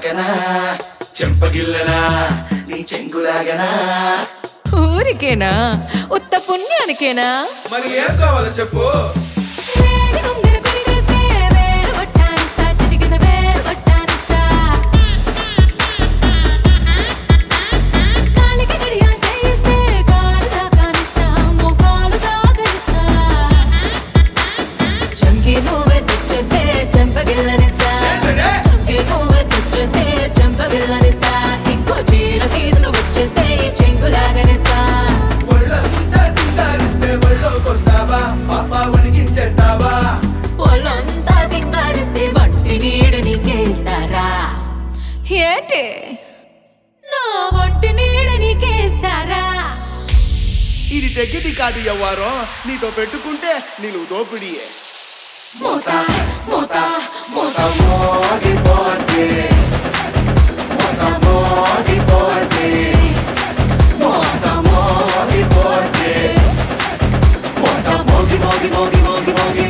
పక్కన చెంపగిల్లనా నీ చెంగులాగనా ఊరికేనా ఉత్త పుణ్యానికేనా మరి ఏం కావాలో చెప్పు వేడి గుండె కుదిరేస్తే వేలు పట్టానిస్తా, చిటికెన వేలు పట్టానిస్తా. కాలికి గడియారం చేయిస్తే కాలు దాకానిస్తా, మోకాలు దాకనిస్తా. చంకి నువ్వే తెచ్చేస్తే చెంపగిల్లనిస్తా ఏంటంటే? చంకి నువ్వే తెచ్చేస్తే చెంపగిల్లనిస్తా ఇంకో చీర తీసుకు వచ్చేస్తే ఈ చెంగులాగనిస్తా ఒళ్ళంతా సింగారిస్తే ఒళ్ళోకొస్తావా పాప వణికించేస్తావా వాళ్ళంతా సింగారిస్తే వంటి నీడు నీకేస్తారా ఏంటి నా వంటి నీడు నీకేస్తారా ఇది తెగ్గిది కాదు ఎవ్వారో నీతో పెట్టుకుంటే నేను దోపిడియే మూత మూత మోత మోగిపోతే మోత మోగిపోతే మోత మోగిపోతే మోత మోగి మోగి మోగి మోగి మోగి